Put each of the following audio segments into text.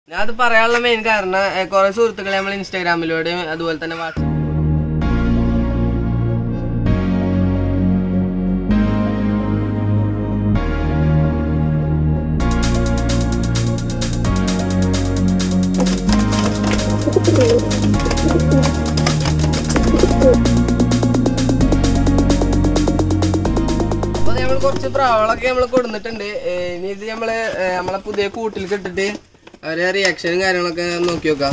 ഞാൻ അത് പറയാനുള്ള മെയിൻ കാരണം ഏ, കുറെ സുഹൃത്തുക്കളെ നമ്മൾ ഇൻസ്റ്റാഗ്രാമിലൂടെയും അതുപോലെ തന്നെ വാട്സാപ്പ് അപ്പൊ നമ്മൾ കുറച്ച് പ്രാവളൊക്കെ നമ്മൾ കൊടുത്തിട്ടുണ്ട് ഇനി ഇത് നമ്മള് ഏ, നമ്മളെ പുതിയ കൂട്ടിൽ ഇട്ടിട്ട് അവരെ റിയാക്ഷനും കാര്യങ്ങളൊക്കെ നോക്കി നോക്കാം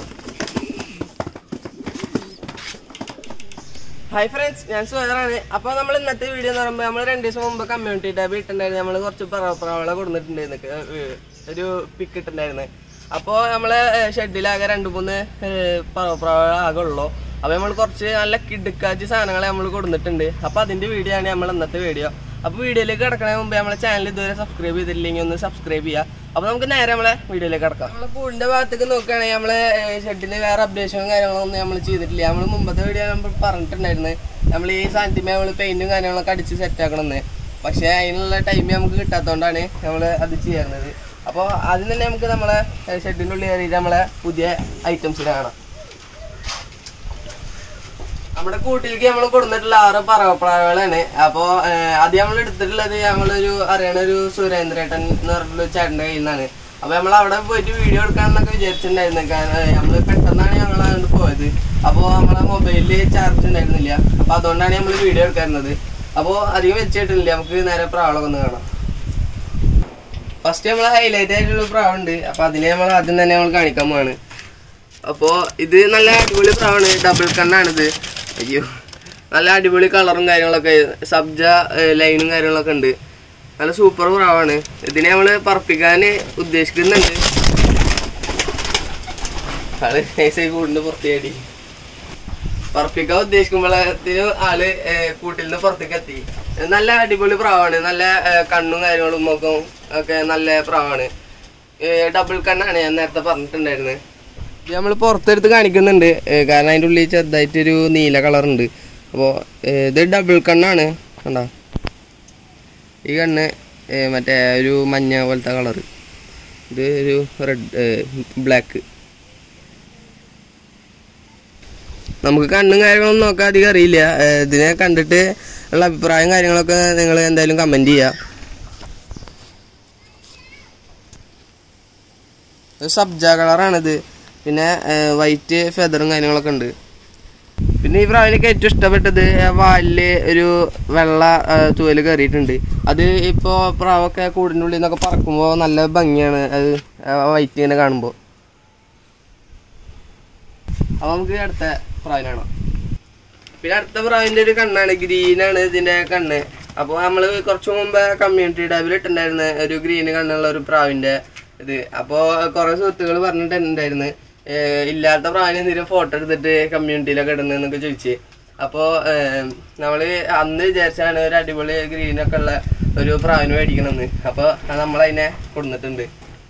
ഹായ് ഫ്രണ്ട്സ് ഞാൻ സുഹേദറാണ് അപ്പോൾ നമ്മൾ ഇന്നത്തെ വീഡിയോ എന്ന് പറയുമ്പോൾ നമ്മൾ രണ്ട് ദിവസം മുമ്പ് കമ്മ്യൂണിറ്റി ടാബ് ഇട്ടുണ്ടായിരുന്നു നമ്മൾ കുറച്ച് പ്രാവളെ കൊടുത്തിട്ടുണ്ടായിരുന്നു ഏർ ഒരു പിക്ക് ഇട്ടുണ്ടായിരുന്നു അപ്പോൾ നമ്മളെ ഷെഡിലാകെ രണ്ട് മൂന്ന് പ്രാവള ആകെ ഉള്ളൂ അപ്പോൾ നമ്മൾ കുറച്ച് നല്ല കിടുക്കാച്ച് സാധനങ്ങളെ നമ്മൾ കൊടുത്തിട്ടുണ്ട് അപ്പോൾ അതിൻ്റെ വീഡിയോ ആണ് നമ്മൾ ഇന്നത്തെ വീഡിയോ അപ്പോൾ വീഡിയോയിലേക്ക് കിടക്കണ മുമ്പ് നമ്മളെ ചാനൽ ഇതുവരെ സബ്സ്ക്രൈബ് ചെയ്തില്ലെങ്കിൽ ഒന്ന് സബ്സ്ക്രൈബ് ചെയ്യുക അപ്പോൾ നമുക്ക് നേരെ നമ്മളെ വീഡിയോയിലേക്ക് കിടക്കാം നമ്മളെ കൂടിൻ്റെ ഭാഗത്തേക്ക് നോക്കുകയാണെങ്കിൽ നമ്മളെ ഷെഡിൽ വേറെ അപ്ഡേഷനും കാര്യങ്ങളൊന്നും നമ്മൾ ചെയ്തിട്ടില്ല നമ്മൾ മുമ്പത്തെ വീഡിയോ നമ്മൾ പറഞ്ഞിട്ടുണ്ടായിരുന്നു നമ്മൾ ഈ സാധനത്തിന്മേ നമ്മൾ പെയിന്റും കാര്യങ്ങളൊക്കെ അടിച്ച് സെറ്റ് ആക്കണമെന്ന് പക്ഷേ അതിനുള്ള ടൈം നമുക്ക് കിട്ടാത്തതുകൊണ്ടാണ് നമ്മൾ അത് ചെയ്യുന്നത് അപ്പോൾ ആദ്യം തന്നെ നമുക്ക് നമ്മളെ ഷെഡിൻ്റെ ഉള്ളിൽ കയറിയിട്ട് നമ്മളെ പുതിയ ഐറ്റംസ് കാണാം നമ്മുടെ കൂട്ടിലേക്ക് നമ്മൾ കൊടുത്തിട്ടുള്ള ആറ് പറവപ്രാവുകളാണ് അപ്പോ അത് നമ്മൾ എടുത്തിട്ടുള്ളത് നമ്മളൊരു അറിയണ ഒരു സുരേന്ദ്രേട്ടൻ എന്ന് പറഞ്ഞിട്ടുള്ള ചേട്ടന്റെ കയ്യിൽ നിന്നാണ് അപ്പൊ നമ്മൾ അവിടെ പോയിട്ട് വീഡിയോ എടുക്കാന്നൊക്കെ വിചാരിച്ചിട്ടുണ്ടായിരുന്നു കാരണം നമ്മൾ പെട്ടെന്നാണ് ഞങ്ങൾ അങ്ങോട്ട് പോയത് അപ്പോൾ നമ്മളെ മൊബൈലിൽ ചാർജ് ഉണ്ടായിരുന്നില്ല അപ്പൊ അതുകൊണ്ടാണ് നമ്മൾ വീഡിയോ എടുക്കാറുന്നത് അപ്പോൾ അധികം വെച്ചിട്ടില്ല നമുക്ക് നേരെ പ്രാവളൊക്കെ ഒന്ന് കാണാം ഫസ്റ്റ് നമ്മൾ ഹൈലൈറ്റ് ആയിട്ടുള്ള പ്രാവുണ്ട് അപ്പൊ അതിനെ നമ്മൾ ആദ്യം തന്നെ നമ്മൾ കാണിക്കാൻ പോവാണ് അപ്പോ ഇത് നല്ല അടിപൊളി പ്രാവാണ് ഡബിൾ കണ്ണാണിത് അയ്യോ നല്ല അടിപൊളി കളറും കാര്യങ്ങളൊക്കെ സബ്ജ ഏഹ്, ലൈനും കാര്യങ്ങളൊക്കെ ഉണ്ട് നല്ല സൂപ്പർ പ്രാവാണ് ഇതിനെ നമ്മള് പറപ്പിക്കാൻ ഉദ്ദേശിക്കുന്നുണ്ട് ആള് നൈസായി കൂടിന്റെ പുറത്തേടി പറപ്പിക്കാൻ ഉദ്ദേശിക്കുമ്പോഴത്തിന് ആള് ഏഹ്, കൂട്ടിൽ നിന്ന് പുറത്തേക്ക് എത്തി നല്ല അടിപൊളി പ്രാവാണ് നല്ല ഏഹ്, കണ്ണും കാര്യങ്ങളും മുഖവും ഒക്കെ നല്ല പ്രാവാണ് ഡബിൾ കണ്ണാണ് ഞാൻ നേരത്തെ പറഞ്ഞിട്ടുണ്ടായിരുന്നത് ഇത് നമ്മൾ പുറത്തെടുത്ത് കാണിക്കുന്നുണ്ട് ഏ, കാരണം അതിൻ്റെ ഉള്ളിൽ ചെറുതായിട്ടൊരു നീല കളറുണ്ട് അപ്പോൾ ഇത് ഡബിൾ കണ്ണാണ് കണ്ടോ ഈ കണ്ണ് ഏ, മറ്റേ ഒരു മഞ്ഞ പോലത്തെ കളറ് ഇത് ഒരു റെഡ് ബ്ലാക്ക് നമുക്ക് കണ്ണും കാര്യങ്ങളൊന്നും നോക്കാൻ അധികം അറിയില്ല ഏ, ഇതിനെ കണ്ടിട്ട് ഉള്ള അഭിപ്രായം കാര്യങ്ങളൊക്കെ നിങ്ങൾ എന്തായാലും കമൻറ്റ് ചെയ്യുക ഇത് സബ്ജ കളറാണിത് പിന്നെ വൈറ്റ് ഫെദറും കാര്യങ്ങളൊക്കെ ഉണ്ട് പിന്നെ ഈ പ്രാവിനൊക്കെ ഏറ്റവും ഇഷ്ടപ്പെട്ടത് ആ വാലില് ഒരു വെള്ള ആ, തൂവല് കയറിയിട്ടുണ്ട് അത് ഇപ്പോൾ പ്രാവൊക്കെ കൂടിൻ്റെ ഉള്ളിൽ നിന്നൊക്കെ പറക്കുമ്പോൾ നല്ല ഭംഗിയാണ് അത് വൈറ്റ് ഇങ്ങനെ കാണുമ്പോൾ അപ്പോൾ നമുക്ക് അടുത്ത പ്രാവിനാണോ പിന്നെ അടുത്ത പ്രാവിൻ്റെ ഒരു കണ്ണാണ് ഗ്രീനാണ് ഇതിൻ്റെ കണ്ണ് അപ്പോൾ നമ്മൾ കുറച്ച് മുമ്പ് കമ്മ്യൂണിറ്റി ടാബിൽ ഇട്ടുണ്ടായിരുന്ന ഒരു ഗ്രീൻ കണ്ണുള്ള ഒരു പ്രാവിൻ്റെ ഇത് അപ്പോൾ കുറേ സുഹൃത്തുക്കൾ പറഞ്ഞിട്ടുണ്ടായിരുന്നു ഏഹ് ഇല്ലാത്ത പ്രാവിനെ എന്തെങ്കിലും ഫോട്ടോ എടുത്തിട്ട് കമ്മ്യൂണിറ്റിയിലൊക്കെ ഇടുന്നതെന്നൊക്കെ ചോദിച്ച് അപ്പോൾ നമ്മൾ അന്ന് വിചാരിച്ചാണ് ഒരു അടിപൊളി ഗ്രീനൊക്കെ ഉള്ള ഒരു പ്രാവിന് മേടിക്കണമെന്ന് അപ്പോൾ നമ്മളതിനെ കൊടുത്തിട്ടുണ്ട്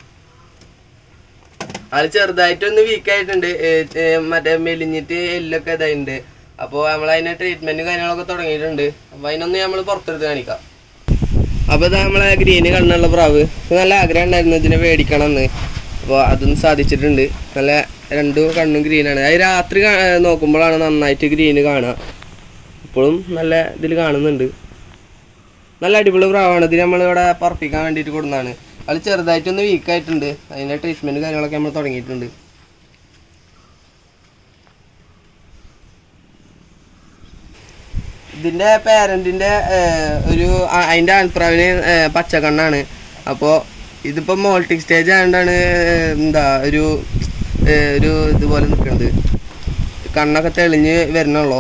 ആള് ചെറുതായിട്ടൊന്ന് വീക്ക് ആയിട്ടുണ്ട് ഏഹ് ഏഹ് മറ്റേ മെലിഞ്ഞിട്ട് എല്ലൊക്കെ ഇതായിട്ടുണ്ട് അപ്പോൾ നമ്മൾ അതിന് ട്രീറ്റ്മെന്റും കാര്യങ്ങളൊക്കെ തുടങ്ങിയിട്ടുണ്ട് അപ്പോൾ അതിനൊന്ന് നമ്മൾ പുറത്തെടുത്ത് കാണിക്കാം അപ്പോൾ ഇത് നമ്മളെ ഗ്രീന് കണ്ണുള്ള പ്രാവ് ഇത് നല്ല ആഗ്രഹം ഉണ്ടായിരുന്നു ഇതിനെ മേടിക്കണം എന്ന് അപ്പോൾ അതും സാധിച്ചിട്ടുണ്ട് നല്ല രണ്ടും കണ്ണും ഗ്രീനാണ് അത് രാത്രി കാ- ഏഹ് നോക്കുമ്പോഴാണ് നന്നായിട്ട് ഗ്രീന് കാണുക ഇപ്പോഴും നല്ല ഇതിൽ കാണുന്നുണ്ട് നല്ല അടിപൊളി പ്രാവാണ് ഇത് നമ്മളിവിടെ പറപ്പിക്കാൻ വേണ്ടിയിട്ട് കൊടുക്കുന്നതാണ് അത് ചെറുതായിട്ടൊന്ന് വീക്ക് ആയിട്ടുണ്ട് അതിൻ്റെ ട്രീറ്റ്മെൻറ്റ് കാര്യങ്ങളൊക്കെ നമ്മൾ തുടങ്ങിയിട്ടുണ്ട് ഇതിൻ്റെ പേരൻറ്റിൻ്റെ ഒരു അ- അതിൻ്റെ ആൽപ്രാവിന് ഏഹ്, പച്ചക്കണ്ണാണ് അപ്പോൾ ഇതിപ്പോൾ മോൾട്ടിക് സ്റ്റേജ് ആയതുകൊണ്ടാണ് ഏഹ്, എന്താ ഒരു ഏഹ്, ഒരു ഇതുപോലെ നിൽക്കുന്നത് കണ്ണൊക്കെ തെളിഞ്ഞ് വരണുള്ളൂ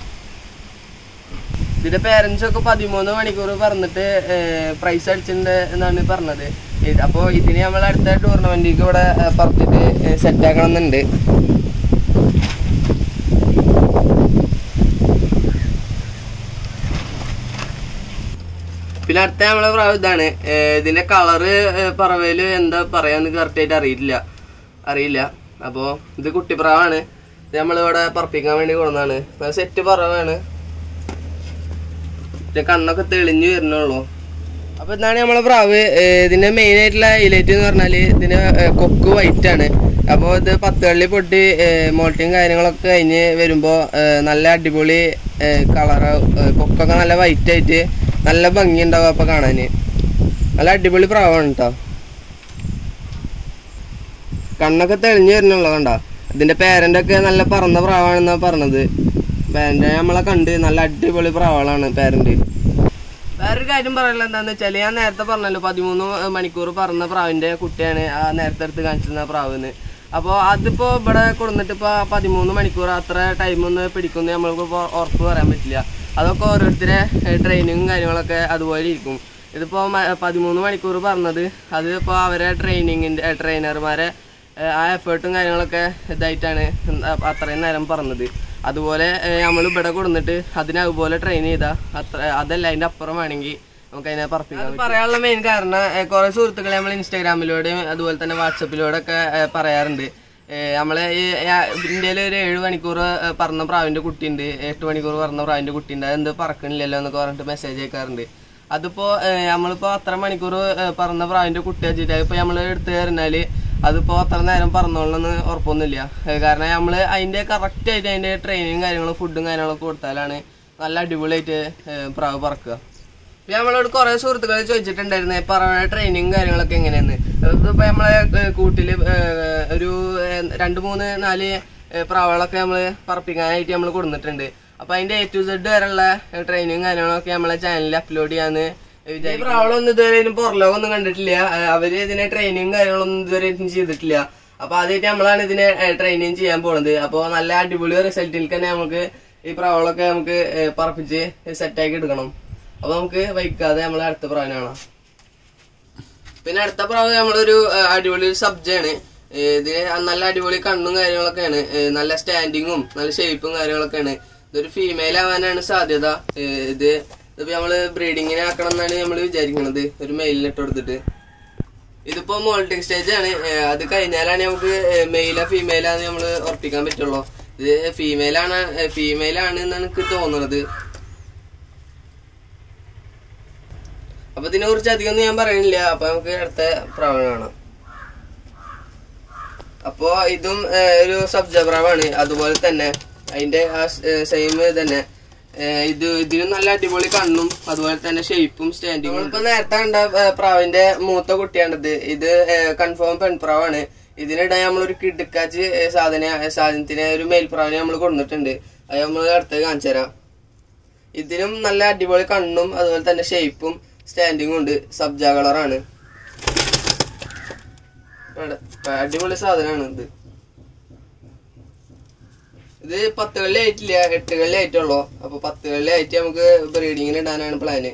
ഇതിന്റെ പേരൻസ് ഒക്കെ പതിമൂന്ന് മണിക്കൂർ പറഞ്ഞിട്ട് പ്രൈസ് അടിച്ചിട്ടുണ്ട് എന്നാണ് പറഞ്ഞത് ഇത് അപ്പോ ഇതിന് നമ്മൾ അടുത്ത ടൂർണമെന്റിലേക്ക് ഇവിടെ ഏഹ്, പറഞ്ഞിട്ട് സെറ്റ് ആക്കണം എന്നുണ്ട് പിന്നെ അടുത്ത നമ്മളെ പ്രാവ് ഇതാണ് ഏഹ്, ഇതിന്റെ കളറ് പറവയില് എന്താ പറയാന്ന് കറക്റ്റ് ആയിട്ട് അറിയില്ല അറിയില്ല അപ്പോ ഇത് കുട്ടിപ്രാവാണ് ഇത് നമ്മളിവിടെ പറപ്പിക്കാൻ വേണ്ടി കൊടുന്നതാണ് സെറ്റ് പറവാണ് പിന്നെ കണ്ണൊക്കെ തെളിഞ്ഞു വരുന്നുള്ളൂ അപ്പൊ ഇതാണ് നമ്മളെ പ്രാവ് ഏഹ് ഇതിന്റെ മെയിൻ ആയിട്ടുള്ള ഹൈലൈറ്റ് എന്ന് പറഞ്ഞാല് ഇതിന്റെ ഏഹ് കൊക്ക് വൈറ്റ് ആണ് അപ്പോൾ ഇത് പത്ത് കള്ളി പൊട്ടി മോൾട്ടിങ് കാര്യങ്ങളൊക്കെ കഴിഞ്ഞ് വരുമ്പോൾ നല്ല അടിപൊളി കളറ് കൊക്കൊക്കെ നല്ല വൈറ്റ് ആയിട്ട് നല്ല ഭംഗി ഉണ്ടാവും അപ്പൊ കാണാന് നല്ല അടിപൊളി പ്രാവാണ് കേട്ടോ കണ്ണൊക്കെ തെളിഞ്ഞു വരുന്നുള്ളൂ കണ്ട ഇതിന്റെ പേരന്റ് ഒക്കെ നല്ല പറന്ന പ്രാവാണെന്നാ പറഞ്ഞത് പേരന്റ് നമ്മളെ കണ്ട് നല്ല അടിപൊളി പ്രാവുകളാണ് പേരന്റ് വേറൊരു കാര്യം പറയാനുള്ള എന്താന്ന് വെച്ചാല് ഞാൻ നേരത്തെ പറഞ്ഞല്ലോ പതിമൂന്ന് മണിക്കൂർ പറന്ന പ്രാവിന്റെ കുട്ടിയാണ് ആ നേരത്തെ എടുത്ത് കാണിച്ചിരുന്ന പ്രാവിന്ന് അപ്പോൾ അതിപ്പോ ഇവിടെ കൊടുന്നിട്ട് ഇപ്പൊ പതിമൂന്ന് മണിക്കൂർ അത്ര ടൈം ഒന്ന് പിടിക്കുന്നു നമ്മൾക്ക് ഇപ്പോൾ ഉറപ്പ് പറയാൻ പറ്റില്ല അതൊക്കെ ഓരോരുത്തരെ ട്രെയിനിങ്ങും കാര്യങ്ങളൊക്കെ അതുപോലെ ഇരിക്കും ഇതിപ്പോ മ- പതിമൂന്ന് മണിക്കൂർ പറഞ്ഞത് അത് ഇപ്പോൾ അവരെ ട്രെയിനിങ്ങിന്റെ ട്രെയിനർമാരെ ആ എഫേർട്ടും കാര്യങ്ങളൊക്കെ ഇതായിട്ടാണ് അത്രയും നേരം പറഞ്ഞത് അതുപോലെ നമ്മൾ ഇവിടെ കൊടുന്നിട്ട് അതിനെ അതുപോലെ ട്രെയിൻ ചെയ്താ അത്ര അതല്ല അതിന്റെ അപ്പുറം വേണമെങ്കിൽ നമുക്ക് അതിനെ പറപ്പിക്കാം പറയാനുള്ള മെയിൻ കാരണം ഏഹ് കുറെ സുഹൃത്തുക്കളെ നമ്മൾ ഇൻസ്റ്റാഗ്രാമിലൂടെയും അതുപോലെ തന്നെ വാട്സപ്പിലൂടെ ഒക്കെ ഏഹ് പറയാറുണ്ട് ഏഹ് നമ്മളെ ഈ ഇന്ത്യയിൽ ഒരു ഏഴ് മണിക്കൂർ ഏഹ് പറന്ന പ്രാവിന്റെ കുട്ടിയുണ്ട് എട്ട് മണിക്കൂർ പറന്ന പ്രാവിന്റെ കുട്ടിയുണ്ട് അതെന്ത് പറക്കണില്ലല്ലോ എന്നൊക്കെ പറഞ്ഞിട്ട് മെസ്സേജ് അയക്കാറുണ്ട് അതിപ്പോ ഏഹ് നമ്മളിപ്പോ അത്ര മണിക്കൂർ ഏഹ് പറന്ന പ്രാവിന്റെ കുട്ടി വെച്ചിട്ട് ഇപ്പൊ നമ്മൾ എടുത്തു കഴിഞ്ഞാല് അതിപ്പോ അത്ര നേരം പറന്നോളണമെന്ന് ഉറപ്പൊന്നുമില്ല ഏഹ് കാരണം നമ്മള് അതിന്റെ കറക്റ്റ് ആയിട്ട് അതിന്റെ ട്രെയിനിങ് കാര്യങ്ങളും ഫുഡും കാര്യങ്ങളൊക്കെ കൊടുത്താലാണ് നല്ല അടിപൊളിയായിട്ട് ഏഹ് പ്രാവ് പറക്കുക പിന്നെ നമ്മളോട് കുറെ സുഹൃത്തുക്കൾ ചോദിച്ചിട്ടുണ്ടായിരുന്നു പറവ ട്രെയിനിങ് കാര്യങ്ങളൊക്കെ എങ്ങനെയാന്ന് ഇപ്പൊ നമ്മളെ ഏഹ് കൂട്ടില് ഏഹ് ഒരു ഏഹ് രണ്ട് മൂന്ന് നാല് ഏഹ് പ്രാവുകളൊക്കെ നമ്മള് പറപ്പിക്കാനായിട്ട് നമ്മൾ കൊടുത്തിട്ടുണ്ട് അപ്പൊ അതിന്റെ എ ടു സെഡ് വരെയുള്ള ട്രെയിനിങ് കാര്യങ്ങളൊക്കെ നമ്മളെ ചാനലിൽ അപ്ലോഡ് ചെയ്യാന്ന് ഈ പ്രാവളൊന്നും ഇതുവരെ ഇതിന് പുറലോകൊന്നും കണ്ടിട്ടില്ല ഏഹ് അവര് ഇതിനെ ട്രെയിനിങ് കാര്യങ്ങളൊന്നും ഇതുവരെ ചെയ്തിട്ടില്ല അപ്പൊ ആദ്യമായിട്ട് നമ്മളാണ് ഇതിനെ ട്രെയിനിങ് ചെയ്യാൻ പോണത് അപ്പൊ നല്ല അടിപൊളി റിസൾട്ടിൽ തന്നെ നമുക്ക് ഈ പ്രാവളൊക്കെ നമുക്ക് ഏഹ് പറപ്പിച്ച് സെറ്റാക്കി എടുക്കണം അപ്പൊ നമുക്ക് വൈകാതെ നമ്മൾ അടുത്ത പ്രാവിനെ കാണാം പിന്നെ അടുത്ത പ്രാവ് നമ്മളൊരു ഏഹ്, അടിപൊളി സബ്ജയാണ് ഇത് നല്ല അടിപൊളി കണ്ണും കാര്യങ്ങളൊക്കെയാണ് ഏഹ്, നല്ല സ്റ്റാൻഡിങ്ങും നല്ല ഷേപ്പും കാര്യങ്ങളൊക്കെയാണ് ഇതൊരു ഫീമെയിൽ ആവാനാണ് സാധ്യത ഏഹ്, ഇത് ഇതിപ്പോ നമ്മള് ബ്രീഡിങ്ങിന് ആക്കണം എന്നാണ് നമ്മൾ വിചാരിക്കുന്നത് ഒരു മെയിലിന് ഇട്ട് കൊടുത്തിട്ട് ഇതിപ്പോ മോൾട്ടിങ് സ്റ്റേജ് ആണ് ഏഹ്, അത് കഴിഞ്ഞാലാണ് നമുക്ക് മെയിലാ ഫീമെയിലാന്ന് നമ്മൾ ഉറപ്പിക്കാൻ പറ്റുള്ളൂ ഇത് ഫീമെയിലാണ് ഫീമെയിലാണ് എന്നാണ് എനിക്ക് തോന്നുന്നത് അപ്പൊ ഇതിനെ കുറിച്ച് അധികം ഒന്നും ഞാൻ പറയണില്ല അപ്പൊ നമുക്ക് അടുത്ത പ്രാവണം കാണാം അപ്പോ ഇതും ഏഹ്, ഒരു സബ്ജ പ്രാവാണ് അതുപോലെ തന്നെ അതിന്റെ ആ സെയിം തന്നെ ഏഹ്, ഇത് ഇതിനും നല്ല അടിപൊളി കണ്ണും അതുപോലെ തന്നെ ഷേപ്പും സ്റ്റാൻഡിങ്ങും ഇപ്പൊ നേരത്തെ കണ്ട ഏഹ്, പ്രാവിന്റെ മൂത്ത കുട്ടിയാണിത് ഇത് കൺഫേം പെൺപ്രാവാണ് ഇതിനിടെ നമ്മളൊരു കിടുക്കാച്ച് ഏഹ്, സാധന സാധനത്തിന് ഒരു മേൽപ്രാവിനെ നമ്മൾ കൊണ്ടിട്ടുണ്ട് അത് നമ്മൾ അടുത്ത് കാണിച്ചു തരാം ഇതിനും നല്ല അടിപൊളി കണ്ണും അതുപോലെ തന്നെ ഷേപ്പും സ്റ്റാൻഡിങ്ങും ഉണ്ട് സബ്ജ കളറാണ് അടിപൊളി സാധനമാണ് ഇത് ഇത് പത്ത് കള്ളി ആയിട്ടില്ല എട്ട് കള്ളി ആയിട്ടുള്ളൂ അപ്പൊ പത്ത് കള്ളി ആയിട്ട് നമുക്ക് ബ്രീഡിങ്ങിന് ഇടാനാണ് പ്ലാന്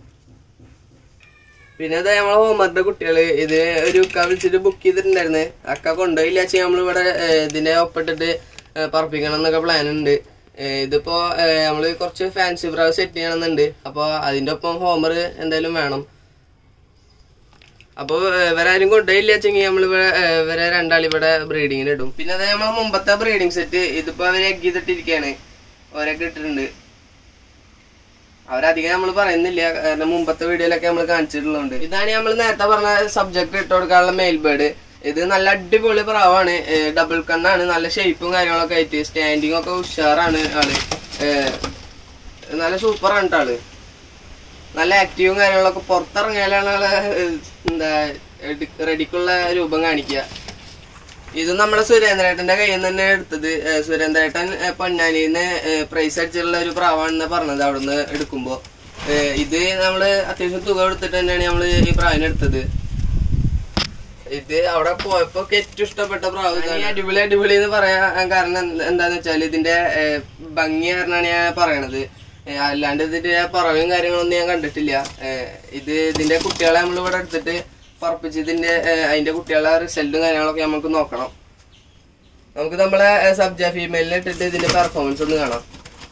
പിന്നെ അതെ നമ്മളെ ഹോംവർക്കിന്റെ കുട്ടികള് ഇത് ഒരു ഉക്ക വിളിച്ചിട്ട് ബുക്ക് ചെയ്തിട്ടുണ്ടായിരുന്നേ അക്ക കൊണ്ടുപോയില്ല വെച്ചാൽ നമ്മളിവിടെ ഏഹ്, ഇതിനെ ഒപ്പിട്ടിട്ട് ഏഹ്, പറപ്പിക്കണം എന്നൊക്കെ പ്ലാൻ ഉണ്ട് ഏഹ്, ഇതിപ്പോ ഏഹ്, നമ്മള് കുറച്ച് ഫാൻസി ബ്രാവ് സെറ്റ് ചെയ്യണമെന്നുണ്ട് അപ്പൊ അതിന്റെ ഒപ്പം ഹോമർ എന്തായാലും വേണം അപ്പൊ ഇവരെ ആരും കൊണ്ടുപോയില്ല വെച്ചെങ്കിൽ നമ്മൾ ഇവരെ രണ്ടാൾ ഇവിടെ ബ്രീഡിങ്ങിന് ഇടും പിന്നെ അതെ നമ്മളെ മുമ്പത്തെ ബ്രീഡിങ് സെറ്റ് ഇതിപ്പോ അവര് എഗ് ചെയ്തിട്ടിരിക്കുകയാണ് ഓരൊക്കെ ഇട്ടിട്ടുണ്ട് അവരധികം നമ്മൾ പറയുന്നില്ല കാരണം മുമ്പത്തെ വീഡിയോയിലൊക്കെ നമ്മൾ കാണിച്ചിട്ടുള്ളതുണ്ട് ഇതാണ് നമ്മൾ നേരത്തെ പറഞ്ഞ സബ്ജക്ട് ഇട്ട് കൊടുക്കാനുള്ള മെയിൽ ബേർഡ് ഇത് നല്ല അടിപൊളി പ്രാവാണ് ഡബിൾ കണ്ണാണ് നല്ല ഷേപ്പും കാര്യങ്ങളൊക്കെ ആയിട്ട് സ്റ്റാൻഡിങ് ഒക്കെ ഉഷാറാണ് ആള് ഏഹ്, നല്ല സൂപ്പറാണ് ട്ടോ ആള് നല്ല ആക്റ്റീവും കാര്യങ്ങളൊക്കെ പുറത്തിറങ്ങിയാലാണ് ആള് ഏഹ്, എന്താ എടി- റെഡിക്കുള്ള രൂപം കാണിക്കുക ഇത് നമ്മുടെ സുരേന്ദ്രേട്ടന്റെ കയ്യിൽ നിന്ന് തന്നെ എടുത്തത് ഏഹ് സുരേന്ദ്രേട്ടൻ ഏഹ് പൊന്നാനിന്ന് പ്രൈസ് അടിച്ചിട്ടുള്ള ഒരു പ്രാവാണെന്ന് പറഞ്ഞത് അവിടുന്ന് എടുക്കുമ്പോ ഏഹ് ഇത് നമ്മള് അത്യാവശ്യം തുക കൊടുത്തിട്ട് തന്നെയാണ് നമ്മള് ഈ പ്രാവിനെ എടുത്തത് ഇത് അവിടെ പോയപ്പോ ഒക്കെ ഏറ്റവും ഇഷ്ടപ്പെട്ട പ്രാവ് ഇതാണ്. ഈ അടിപൊളി അടിപൊളി എന്ന് പറയാൻ കാരണം എന്ത് എന്താന്ന് വെച്ചാൽ ഇതിന്റെ ഏഹ്, ഭംഗി കാരണമാണ് ഞാൻ പറയണത് ഏഹ്, അല്ലാണ്ട് ഇതിന്റെ പറവും കാര്യങ്ങളൊന്നും ഞാൻ കണ്ടിട്ടില്ല ഏഹ്, ഇത് ഇതിന്റെ കുട്ടികളെ നമ്മൾ ഇവിടെ എടുത്തിട്ട് പറപ്പിച്ച് ഇതിന്റെ ഏഹ്, അതിന്റെ കുട്ടികളെ റിസൾട്ടും കാര്യങ്ങളൊക്കെ നമുക്ക് നോക്കണം നമുക്ക് നമ്മളെ സബ്ജ ഫീമെയിലിനെ ഇട്ടിട്ട് ഇതിന്റെ പെർഫോമൻസ് ഒന്ന് കാണാം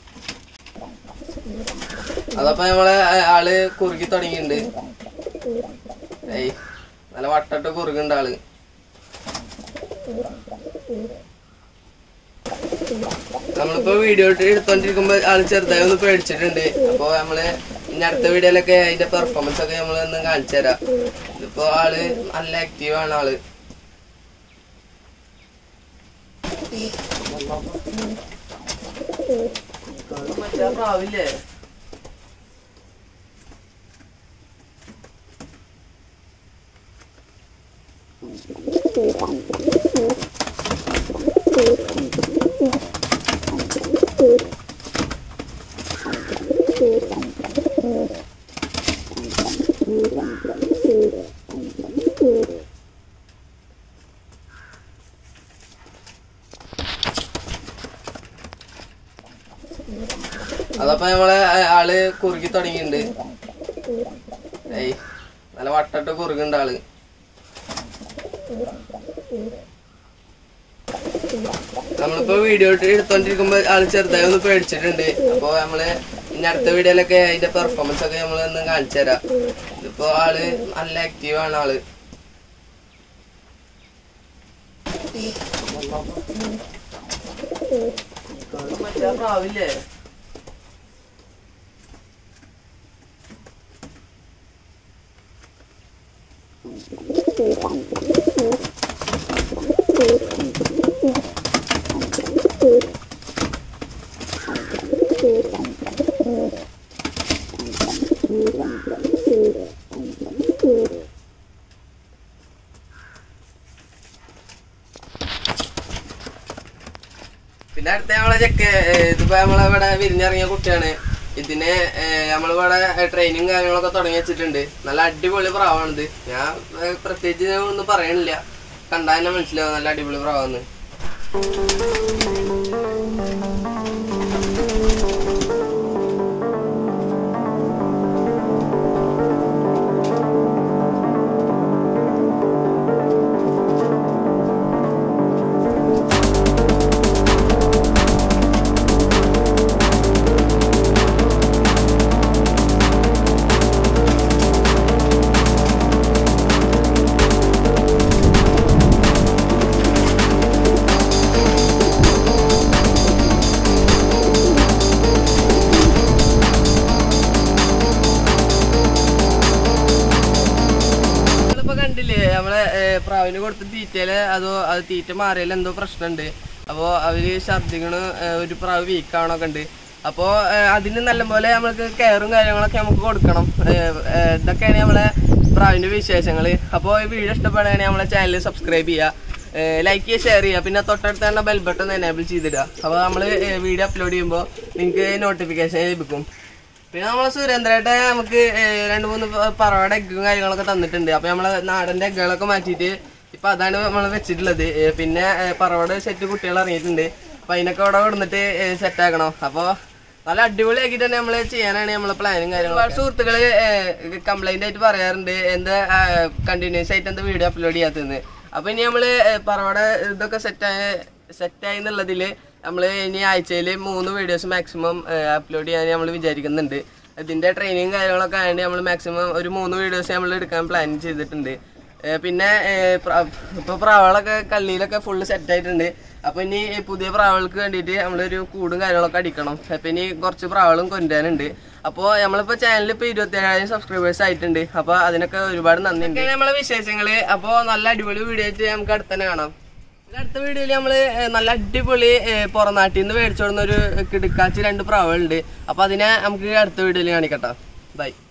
അതപ്പോ നമ്മളെ ഏഹ്, ആള് കുറുക്കി തുടങ്ങിയിട്ടുണ്ട് ഏയ് നല്ല വട്ടട്ട് കുറുകുണ്ട് ആള് നമ്മളിപ്പോ വീഡിയോ എടുത്തോണ്ടിരിക്കുമ്പോ ആള് ചെറുതായി ഒന്ന് പേടിച്ചിട്ടുണ്ട് അപ്പൊ നമ്മള് ഇനി അടുത്ത വീഡിയോയിലൊക്കെ അതിന്റെ പെർഫോമൻസ് ഒക്കെ നമ്മൾ ഒന്ന് കാണിച്ചു തരാം ഇതിപ്പോ ആള് നല്ല ആക്റ്റീവ് ആണ് ആള് മറ്റേ പ്രാവില്ലേ അതപ്പോ നമ്മളെ ആ- ആള് കുറുക്കി തുടങ്ങിയിട്ടുണ്ട് ഏയ് നല്ല വട്ടട്ട് കുറുകുണ്ട് ആള് നമ്മളിപ്പോ വീഡിയോ എടുത്തോണ്ടിരിക്കുമ്പോ ആള് ചെറുതായി ഒന്ന് പേടിച്ചിട്ടുണ്ട് അപ്പൊ നമ്മള് ഇനി അടുത്ത വീഡിയോയിലൊക്കെ അതിന്റെ പെർഫോമൻസ് ഒക്കെ നമ്മൾ ഒന്ന് കാണിച്ചു തരാം ഇതിപ്പോ ആള് നല്ല ആക്റ്റീവ് ആണ് ആള് മറ്റേ പ്രാവില്ലേ പിന്നെ അടുത്ത നമ്മളെ ചെക്ക് ഇതിപ്പോ നമ്മളിവിടെ വിരിഞ്ഞിറങ്ങിയ കുട്ടിയാണ് ഇതിനെ ഏഹ്, നമ്മളിവിടെ ട്രെയിനിങ് കാര്യങ്ങളൊക്കെ തുടങ്ങി വെച്ചിട്ടുണ്ട് നല്ല അടിപൊളി പ്രാവാണിത് ഞാൻ ഏഹ്, പ്രത്യേകിച്ച് ഒന്നും പറയണില്ല കണ്ടാൽ തന്നെ മനസ്സിലാവും നല്ല അടിപൊളി പ്രാവാന്ന് നിങ്ങളിപ്പോ കണ്ടില്ലേ നമ്മളെ ഏഹ്, പ്രാവിന് കൊടുത്ത തീറ്റയില് അതോ അത് തീറ്റ മാറിയാലും എന്തോ പ്രശ്നമുണ്ട് അപ്പോ അവര് ഛർദിക്കണ് ഏഹ്, ഒരു പ്രാവ് വീക്ക് ആവണൊക്കെ ഉണ്ട് അപ്പോ ഏഹ്, അതിന് നല്ലപോലെ നമ്മൾക്ക് കെയറും കാര്യങ്ങളൊക്കെ നമുക്ക് കൊടുക്കണം ഏഹ്, ഏഹ്, ഇതൊക്കെയാണ് നമ്മളെ പ്രാവിന്റെ വിശേഷങ്ങള് അപ്പോൾ ഈ വീഡിയോ ഇഷ്ടപ്പെടുകയാണെങ്കിൽ നമ്മളെ ചാനൽ സബ്സ്ക്രൈബ് ചെയ്യുക ലൈക്ക് ചെയ്യുക ഷെയർ ചെയ്യുക പിന്നെ തൊട്ടടുത്ത് തന്നെ ബെൽ ബട്ടൺ എനേബിൾ ചെയ്തിടുക അപ്പോൾ നമ്മൾ വീഡിയോ അപ്ലോഡ് ചെയ്യുമ്പോൾ നിങ്ങൾക്ക് നോട്ടിഫിക്കേഷൻ ലഭിക്കും പിന്നെ നമ്മളെ സുരേന്ദ്രേട്ട നമുക്ക് ഏഹ്, രണ്ട് മൂന്ന് പ- പറവയുടെ എഗ്ഗും കാര്യങ്ങളൊക്കെ തന്നിട്ടുണ്ട് അപ്പൊ നമ്മളെ നാടന്റെ എഗ്ഗുകളൊക്കെ മാറ്റിയിട്ട് ഇപ്പൊ അതാണ് നമ്മൾ വെച്ചിട്ടുള്ളത് ഏഹ്, പിന്നെ ഏഹ്, പറവയുടെ സെറ്റ് കുട്ടികൾ ഇറങ്ങിയിട്ടുണ്ട് അപ്പൊ അതിനൊക്കെ അവിടെ കൊടുത്തിട്ട് സെറ്റ് ആക്കണം അപ്പൊ നല്ല അടിപൊളിയാക്കിട്ട് തന്നെ നമ്മള് ചെയ്യാനാണ് നമ്മളെ പ്ലാനും കാര്യങ്ങളും ഒരുപാട് സുഹൃത്തുക്കള് കംപ്ലൈന്റ് ആയിട്ട് പറയാറുണ്ട് എന്താ കണ്ടിന്യൂസ് ആയിട്ട് എന്താ വീഡിയോ അപ്ലോഡ് ചെയ്യാത്തതെന്ന് അപ്പൊ ഇനി നമ്മള് ഏഹ്, പറവയുടെ ഇതൊക്കെ സെറ്റായ സെറ്റായി എന്നുള്ളതില് നമ്മൾ ഇനി ആഴ്ചയിൽ മൂന്ന് വീഡിയോസ് മാക്സിമം അപ്ലോഡ് ചെയ്യാൻ നമ്മൾ വിചാരിക്കുന്നുണ്ട് ഇതിന്റെ ട്രെയിനിങ് കാര്യങ്ങളൊക്കെ ആയതുകൊണ്ട് നമ്മൾ മാക്സിമം ഒരു മൂന്ന് വീഡിയോസ് നമ്മൾ എടുക്കാൻ പ്ലാൻ ചെയ്തിട്ടുണ്ട് ഏഹ് പിന്നെ ഏഹ് പ്ര- ഇപ്പൊ പ്രാവളൊക്കെ കള്ളിയിലൊക്കെ ഫുള്ള് സെറ്റ് ആയിട്ടുണ്ട് അപ്പൊ ഇനി പുതിയ പ്രാവൾക്ക് വേണ്ടിയിട്ട് നമ്മളൊരു കൂടും കാര്യങ്ങളൊക്കെ അടിക്കണം അപ്പൊ ഇനി കുറച്ച് പ്രാവളും കൊണ്ടുവരാനുണ്ട് അപ്പോൾ നമ്മളിപ്പോ ചാനലിൽ ഇപ്പൊ ഇരുപത്തേഴായിരം സബ്സ്ക്രൈബേഴ്സ് ആയിട്ടുണ്ട് അപ്പൊ അതിനൊക്കെ ഒരുപാട് നന്ദി നമ്മളെ വിശേഷങ്ങള് അപ്പൊ നല്ല അടിപൊളി വീഡിയോ ആയിട്ട് നമുക്ക് അടുത്തന്നെ കാണാം പിന്നെ അടുത്ത വീഡിയോയിൽ നമ്മള് ഏഹ്, നല്ല അടിപൊളി ഏഹ്, പുറം നാട്ടിൽ നിന്ന് മേടിച്ചോടുന്ന ഒരു കിടുക്കാച്ചി രണ്ട് പ്രാവുകളുണ്ട് അപ്പൊ അതിനെ നമുക്ക് അടുത്ത വീഡിയോയിൽ കാണിക്കട്ടോ ബൈ